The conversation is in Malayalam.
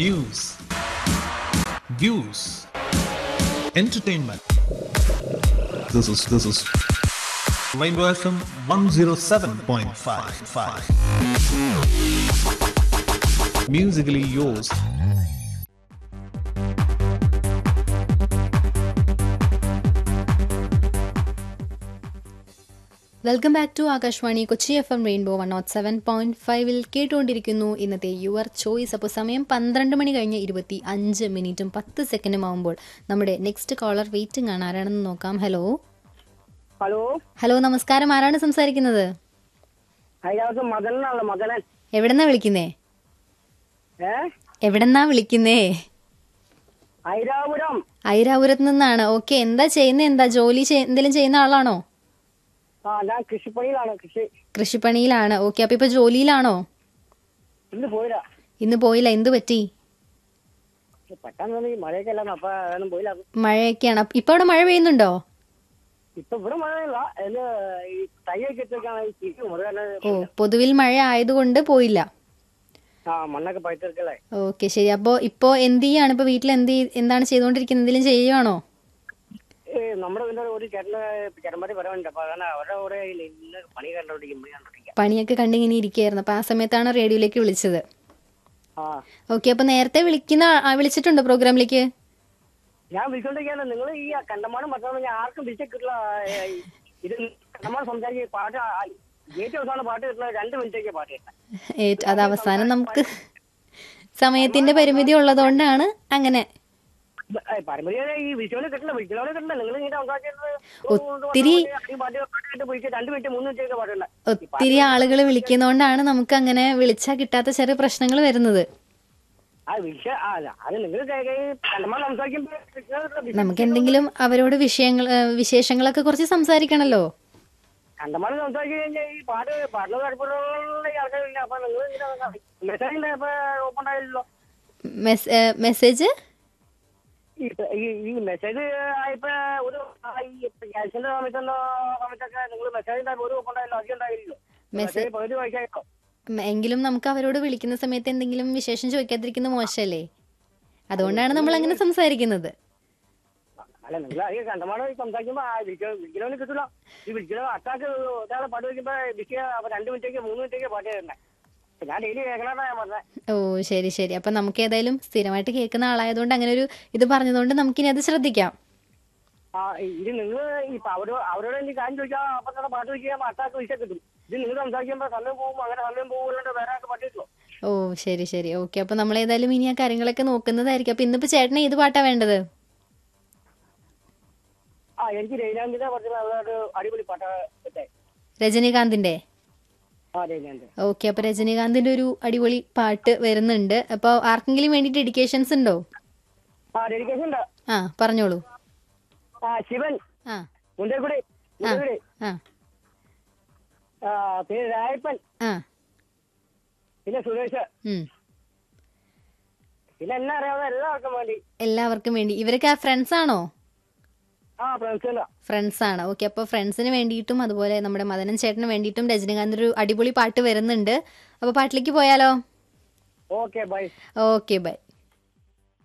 news, views, entertainment. This is this is Rainbow FM 107.55. Musically yours. Welcome back to Akashvani Kochi F M rainbow one naught seven point ഫൈവിൽ കേട്ടുകൊണ്ടിരിക്കുന്നു ഇന്നത്തെ യുവർ ചോയ്സ് അപ്പോൾ സമയം പന്ത്രണ്ട് മണി കഴിഞ്ഞ് ഇരുപത്തി അഞ്ച് മിനിറ്റും പത്ത് സെക്കൻഡും ആകുമ്പോൾ നമ്മുടെ നെക്സ്റ്റ് കോളർ വെയിറ്റിംഗ് ആണ് ആരാണെന്ന് നോക്കാം ഹലോ ഹലോ ഹലോ നമസ്കാരം ആരാണ് സംസാരിക്കുന്നത് അതിനകത്ത് മദനാണല്ലോ മദനൻ എവിടെന്നാ വിളിക്കുന്നേ ഏ എവിടെന്നാ വിളിക്കുന്നേ ഐരാപുരം ഐരാപുരത്ത് നിന്നാണ് ഓക്കെ എന്താ ചെയ്യുന്നത് എന്താ ജോലി ചെയ്- എന്തെങ്കിലും ചെയ്യുന്ന ആളാണോ ആ ഞാൻ കൃഷിപ്പണിയിലാണ് കൃഷി കൃഷിപ്പണിയിലാണ് ഓക്കെ അപ്പൊ ഇപ്പൊ ജോലിയിലാണോ ഇന്ന് പോയില്ല ഇന്ന് പോയില്ല എന്ത് പറ്റി പെട്ടെന്ന് ഈ മഴയൊക്കെ അല്ലാന്ന് അപ്പൊ അതൊന്നും പോയില്ല മഴയൊക്കെയാണ് അപ്പൊ ഇപ്പൊ അവിടെ മഴ പെയ്യുന്നുണ്ടോ ഇപ്പൊ ഇവിടെ മഴയില്ല എന്ന് ഈ തൈയൊക്കെ ഇട്ടേക്കാണ് ഈ ചിരി മുറുകനെ ഓ പൊതുവിൽ മഴ ആയതുകൊണ്ട് പോയില്ല ആ മണ്ണൊക്കെ പഴുത്തെടുക്കല്ലേ ഓക്കെ ശരി അപ്പോ ഇപ്പോ എന്ത് ചെയ്യാണ് ഇപ്പൊ വീട്ടിൽ എന്ത് ചെയ്- എന്താണ് ചെയ്തുകൊണ്ടിരിക്കുന്നത് എന്തെങ്കിലും ചെയ്യുവാണോ ഏ നമ്മുടെ വീട്ടിൽ ഒരു ചേട്ടന് ചേട്ടന്മാര് വരവുണ്ട് അപ്പൊ അതാണ് അവരുടെ കൂടെ ഇന്ന് പണി കണ്ടോണ്ടിരിക്കും പണി കണ്ടോണ്ടിരിക്കാം പണിയൊക്കെ കണ്ടിങ്ങനെ ഇരിക്കുകയായിരുന്നു അപ്പൊ ആ സമയത്താണ് റേഡിയോയിലേക്ക് വിളിച്ചത് ആ ഓക്കെ അപ്പൊ നേരത്തെ വിളിക്കുന്ന ആ- ആ, വിളിച്ചിട്ടുണ്ടോ പ്രോഗ്രാമിലേക്ക് ഞാൻ വിളിച്ചോണ്ടിരിക്കാണ് നിങ്ങൾ ഈ കണ്ടമാനം പറഞ്ഞാൽ ഞാൻ ആർക്കും വിളിച്ച കിട്ടില്ല ഏ, ഇത് കണ്ടമാനം സംസാരിക്കുക പാട്ട് ആ, ഏറ്റവും അവസാനം പാട്ട് കിട്ടുന്നത് രണ്ട് മിനിറ്റേക്ക് പാട്ട് കിട്ടുന്നത് ഏറ്റ് അത് അവസാനം നമുക്ക് സമയത്തിന്റെ പരിമിതി ഉള്ളതുകൊണ്ടാണ് അങ്ങനെ പരമ്പരയെ ഈ വിഷുവിനെ കിട്ടില്ല വിഷുവിനെ കിട്ടില്ല നിങ്ങൾ ഇങ്ങനെ സംസാരിച്ചിരുന്നത് ഒത്തിരി- ഈ പാട്ട് പാട്ട് പോയിട്ട് രണ്ട് മിനിറ്റ് മൂന്ന് മിനിറ്റ് പാടില്ല ഒത്തിരി ആളുകൾ വിളിക്കുന്നതുകൊണ്ടാണ് നമുക്ക് അങ്ങനെ വിളിച്ചാൽ കിട്ടാത്ത ചെറിയ പ്രശ്നങ്ങൾ വരുന്നത് ആ വിഷ ആ അത് നിങ്ങൾ കണ്ടമാനം സംസാരിക്കുമ്പോൾ വിഷുവിനെ കിട്ടില്ല. നമുക്ക് എന്തെങ്കിലും അവരോട് വിഷയങ്ങൾ ഏ, വിശേഷങ്ങളൊക്കെ കുറച്ച് സംസാരിക്കണല്ലോ കണ്ടമാനം സംസാരിച്ചു കഴിഞ്ഞാൽ ഈ പാട്ട് പാട്ടിന് താല്പര്യമുള്ള ഈ ആൾക്കാരില്ല അപ്പൊ നിങ്ങൾ ഇങ്ങനെ മെസ്സേജിന്റെ ഇപ്പൊ ഓപ്പൺ ആയില്ലല്ലോ മെസ് ഏ, മെസ്സേജ് ഈ ഈ- ഈ മെസ്സേജ് ആയപ്പോ ഒരു ആ ഈ ക്യാഷിന്റെ സമയത്തുള്ള സമയത്തൊക്കെ നിങ്ങൾ മെസ്സേജിന്റെ ഒരു ഓപ്പൺ ആയില്ലോ അധികം ഉണ്ടായില്ലല്ലോ മെസ്സേജ് പകുതി വായിക്കാട്ടോ ഉം, എങ്കിലും നമുക്ക് അവരോട് വിളിക്കുന്ന സമയത്ത് എന്തെങ്കിലും വിശേഷം ചോദിക്കാതിരിക്കുന്നത് മോശമല്ലേ അതുകൊണ്ടാണ് നമ്മൾ അങ്ങനെ സംസാരിക്കുന്നത് അല്ല നിങ്ങൾ ഈ കണ്ടമാനം സംസാരിക്കുമ്പോ ആ വിളിക്കണ വിളിക്കണവന് കിട്ടില്ല ഈ വിളിക്കണ അറ്റാക്ക് ഒരാളെ പാട്ട് വയ്ക്കുമ്പോ വിളിക്കുക അപ്പൊ രണ്ട് മിനിറ്റേക്ക് മൂന്ന് മിനിറ്റേക്ക് പാട്ട് തരണേ അപ്പൊ ഞാൻ ഡെയിലി കേൾക്കണതാണ് ഞാൻ പറഞ്ഞത് ഓ ശരി ശരി അപ്പൊ നമുക്ക് ഏതായാലും സ്ഥിരമായിട്ട് കേൾക്കുന്ന ആളായതുകൊണ്ട് അങ്ങനെ ഒരു ഇത് പറഞ്ഞതുകൊണ്ട് നമുക്കിനി അത് ശ്രദ്ധിക്കാം ആ ഇത് നിങ്ങൾ ഇപ്പൊ അവരോ അവരോട് എനിക്ക് കാര്യം ചോദിച്ചാൽ അപ്പൊ തന്നെ പാട്ട് വയ്ക്കുക അറ്റാക്ക് വിളിച്ചാൽ കിട്ടും ഇത് നിങ്ങൾ സംസാരിക്കുമ്പോ സമയം പോകും അങ്ങനെ സമയം പോകുമല്ലാണ്ട് വേറെ ആൾക്ക് പാട്ട് കിട്ടുമോ ഓ ശരി ശരി ഓക്കെ അപ്പൊ നമ്മൾ ഏതായാലും ഇനി ആ കാര്യങ്ങളൊക്കെ നോക്കുന്നതായിരിക്കും അപ്പൊ ഇന്നിപ്പോ ചേട്ടന് ഏത് പാട്ടാ വേണ്ടത് ആ എനിക്ക് രൈനാന്തിനെ പറഞ്ഞ നല്ലൊരു അടിപൊളി പാട്ട് കിട്ടേ രജനീകാന്തിന്റെ ആ രൈനാന്ത് ഓക്കെ അപ്പൊ രജനീകാന്തിന്റെ ഒരു അടിപൊളി പാട്ട് വരുന്നുണ്ട് അപ്പൊ ആർക്കെങ്കിലും വേണ്ടി ഡെഡിക്കേഷൻസ് ഉണ്ടോ ആ ഡെഡിക്കേഷൻ ഉണ്ട് ആ പറഞ്ഞോളൂ ആ ശിവൻ ആ മുണ്ടേക്കുടി ആ മുണ്ടേക്കുടി ആ ആ പിന്നെ രായപ്പൻ ആ പിന്നെ സുരേഷ് ഉം പിന്നെ എന്നെ അറിയാവുന്ന എല്ലാവർക്കും വേണ്ടി എല്ലാവർക്കും വേണ്ടി ഇവരൊക്കെ ഫ്രണ്ട്സ് ആണോ ആ ഫ്രണ്ട്സിന്റെ ഫ്രണ്ട്സ് ആണ് ഓക്കെ അപ്പോൾ ഫ്രണ്ട്സിന് വേണ്ടിയിട്ടും അതുപോലെ നമ്മുടെ മദനൻ ചേട്ടന് വേണ്ടിയിട്ടും രജനീകാന്ത് ഒരു അടിപൊളി പാട്ട് വരുന്നുണ്ട് അപ്പോൾ പാട്ടിലേക്ക് പോയാലോ ഓക്കെ ബൈ ഓക്കെ ബൈ